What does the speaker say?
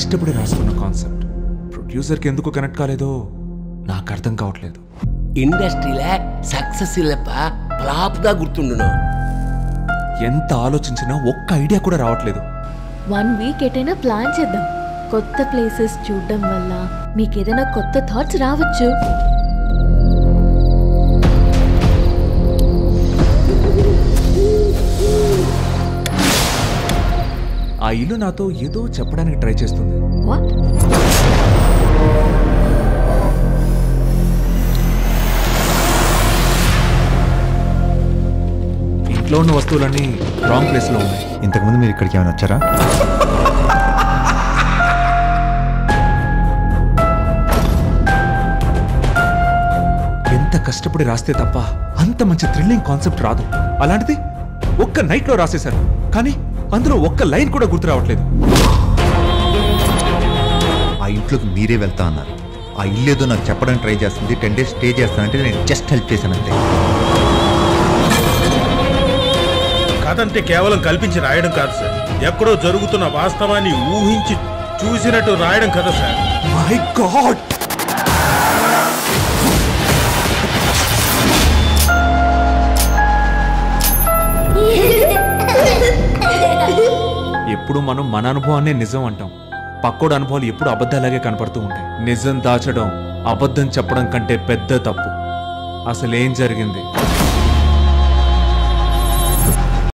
కష్టపడి రాసుకున్న కాన్సెప్ట్ ప్రొడ్యూసర్కి ఎందుకు కనెక్ట్ కాలేదో నాకు అర్థం కావట్లేదు ఇండస్ట్రీలే సక్సెస్ ఇల్లప్ప ఫ్లాప్గా గుర్తుండును ఎంత ఆలోచించినా ఒక్క ఐడియా కూడా రావట్లేదు వన్ వీక్ ఎటైనా ప్లాన్ చేద్దాం కొత్త ప్లేసెస్ చూడడం వల్ల మీకు ఏదైనా కొత్త థాట్స్ రావచ్చు ఆ ఇల్లు నాతో ఏదో చెప్పడానికి ట్రై చేస్తుంది వాట్ ఇంట్లో ఉన్న వస్తువులన్నీ రాంగ్ ప్లేస్లో ఉన్నాయి ఇంతకుముందు మీరు ఇక్కడికి ఏమైనా వచ్చారా ఎంత కష్టపడి రాస్తే తప్ప అంత మంచి థ్రిల్లింగ్ కాన్సెప్ట్ రాదు అలాంటిది ఒక్క నైట్లో రాసేశారు కానీ అందులో ఒక్క లైన్ కూడా గుర్తు రావట్లేదు ఆ ఇంట్లోకి మీరే వెళ్తా అన్నారు ఆ ఇల్లు ఏదో నాకు చెప్పడానికి ట్రై చేస్తుంది టెన్ డేస్ స్టే చేస్తానంటే నేను జస్ట్ హెల్ప్ చేశాను అంతే కథ అంటే కేవలం కల్పించి రాయడం కాదు సార్ ఎక్కడో జరుగుతున్న వాస్తవాన్ని ఊహించి చూసినట్టు రాయడం కదా సార్ మై గాడ్ ఎప్పుడు మనం మన అనుభవాన్నే నిజం అంటాం పక్కోడు అనుభవాలు ఎప్పుడు అబద్ధాలాగే కనపడుతూ ఉంటాయి నిజం దాచడం అబద్ధం చెప్పడం కంటే పెద్ద తప్పు అసలేం జరిగింది